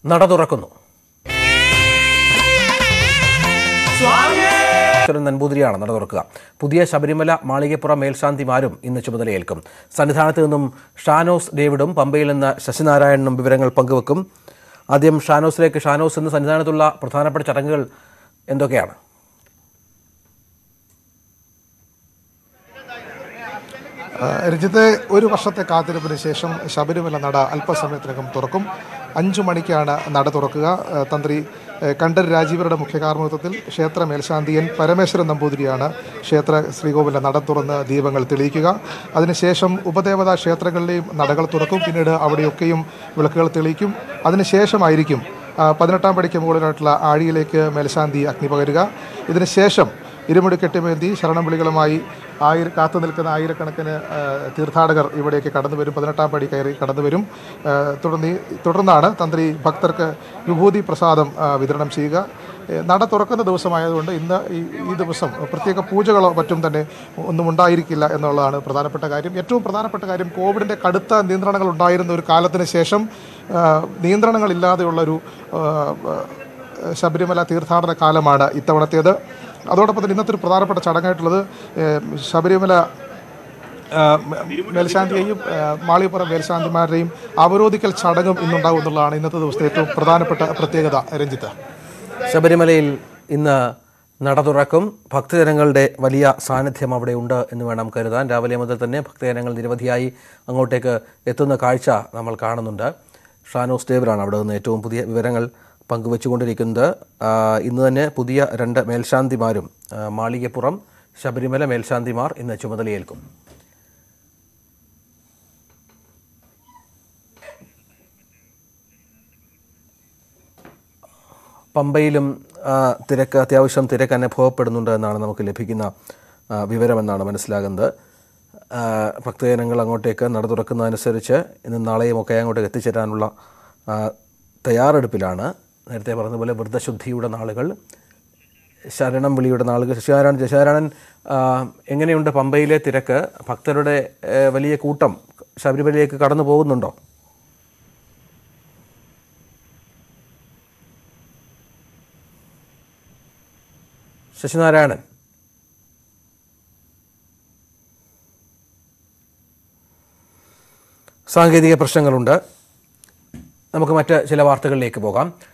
നട തുറക്കുന്നു ഈശ്വരൻ നമ്പൂതിരിയാണ് നട തുറക്കുക പുതിയ ശബരിമല മാളികപ്പുറം മേൽശാന്തിമാരും ഇന്ന് ചുമതലയേൽക്കും സന്നിധാനത്ത് നിന്നും ഷാനോസ് ഡേവിഡും പമ്പയിൽ നിന്ന് ശശിനാരായണനും വിവരങ്ങൾ പങ്കുവെക്കും ആദ്യം ഷാനോസിലേക്ക് ഷാനോസ് ഇന്ന് സന്നിധാനത്തുള്ള പ്രധാനപ്പെട്ട ചടങ്ങുകൾ എന്തൊക്കെയാണ് ആ, രഞ്ജിത്തെ ഒരു വർഷത്തെ കാത്തിരിപ്പിന് ശേഷം ശബരിമല നട അല്പസമയത്തിനകം തുറക്കും അഞ്ചു മണിക്കാണ് നട തുറക്കുക ആ, തന്ത്രി ആ, കണ്ഠര് രാജീവരുടെ മുഖ്യ കാർമ്മികത്വത്തിൽ ക്ഷേത്ര മേൽശാന്തിയൻ പരമേശ്വരൻ നമ്പൂതിരിയാണ് ക്ഷേത്ര ശ്രീകോവിലിന്റെ നട തുറന്ന് ദീപങ്ങൾ തെളിയിക്കുക അതിനുശേഷം ഉപദേവതാ ക്ഷേത്രങ്ങളിലെയും നടകൾ തുറക്കും പിന്നീട് അവിടെയൊക്കെയും വിളക്കുകൾ തെളിയിക്കും അതിനുശേഷമായിരിക്കും ആ, പതിനെട്ടാം പടിക്ക് മുകളിലായിട്ടുള്ള ആഴിയിലേക്ക് മേൽശാന്തി അഗ്നി പകരുക ഇതിനുശേഷം ഇരുമുടി കെട്ടിമേന്തി ശരണം വിളികളുമായി ആയിര കാത്തു നിൽക്കുന്ന ആയിരക്കണക്കിന് ആ, തീർത്ഥാടകർ ഇവിടേക്ക് കടന്നു വരും പതിനെട്ടാം പടി കയറി കടന്നു വരും ആ, തുടർന്ന് ഈ- തുടർന്നാണ് തന്ത്രി ഭക്തർക്ക് വിഭൂതി പ്രസാദം ആ, വിതരണം ചെയ്യുക ഏ, നട തുറക്കുന്ന ദിവസമായതുകൊണ്ട് ഇന്ന് ഈ ഈ ദിവസം പ്രത്യേക പൂജകളോ മറ്റും തന്നെ ഒന്നും ഉണ്ടായിരിക്കില്ല എന്നുള്ളതാണ് പ്രധാനപ്പെട്ട കാര്യം ഏറ്റവും പ്രധാനപ്പെട്ട കാര്യം കോവിഡിൻ്റെ കടുത്ത നിയന്ത്രണങ്ങൾ ഉണ്ടായിരുന്ന ഒരു കാലത്തിന് ശേഷം ആ, നിയന്ത്രണങ്ങളില്ലാതെയുള്ളൊരു ആ, ആ, ശബരിമല തീർത്ഥാടന കാലമാണ് ഇത്തവണത്തേത് അതോടൊപ്പം തന്നെ ഇന്നത്തെ ഒരു പ്രധാനപ്പെട്ട ചടങ്ങായിട്ടുള്ളത് ഏഹ്, ശബരിമല ആ, മേ- മേൽശാന്തിയെയും ആ, മാളികപ്പുറം മേൽശാന്തിമാരുടെയും അവരോധിക്കൽ ചടങ്ങും ഇന്നുണ്ടാവും എന്നുള്ളതാണ് ഇന്നത്തെ ദിവസത്തെ ഏറ്റവും പ്രധാനപ്പെട്ട പ്രത്യേകത രഞ്ജിത്ത് ശബരിമലയിൽ ഇന്ന് നട തുറക്കും ഭക്തജനങ്ങളുടെ വലിയ സാന്നിധ്യം അവിടെ ഉണ്ട് എന്ന് വേണം കരുതാൻ രാവിലെ മുതൽ തന്നെ ഭക്തജനങ്ങൾ നിരവധിയായി അങ്ങോട്ടേക്ക് എത്തുന്ന കാഴ്ച നമ്മൾ കാണുന്നുണ്ട് ഷാനോസ് ഡേവിലാണ് അവിടെ നിന്ന് ഏറ്റവും പുതിയ വിവരങ്ങൾ പങ്കുവച്ചുകൊണ്ടിരിക്കുന്നത് ആ, ഇന്ന് തന്നെ പുതിയ രണ്ട് മേൽശാന്തിമാരും ആ, മാളികപ്പുറം ശബരിമല മേൽശാന്തിമാർ ഇന്ന് ചുമതലയേൽക്കും പമ്പയിലും ആ, തിരക്ക് അത്യാവശ്യം തിരക്ക് അനുഭവപ്പെടുന്നുണ്ട് എന്നാണ് നമുക്ക് ലഭിക്കുന്ന ആ, വിവരമെന്നാണ് മനസ്സിലാകുന്നത് ആ, ഭക്തജനങ്ങൾ അങ്ങോട്ടേക്ക് നട തുറക്കുന്നതനുസരിച്ച് ഇന്നും നാളെയും ഒക്കെ അങ്ങോട്ടേക്ക് എത്തിച്ചേരാനുള്ള ആ, തയ്യാറെടുപ്പിലാണ് നേരത്തെ പറഞ്ഞതുപോലെ വ്രതശുദ്ധിയുടെ നാളുകൾ ശരണം വിളിയുടെ നാളുകൾ ശശിനാരായണൻ ശശിനാരായണൻ ആ, എങ്ങനെയുണ്ട് പമ്പയിലെ തിരക്ക് ഭക്തരുടെ ഏ, വലിയ കൂട്ടം ശബരിമലയിലേക്ക് കടന്നു പോകുന്നുണ്ടോ ശശിനാരായണൻ സാങ്കേതിക പ്രശ്നങ്ങളുണ്ട് നമുക്ക് മറ്റ് ചില വാർത്തകളിലേക്ക് പോകാം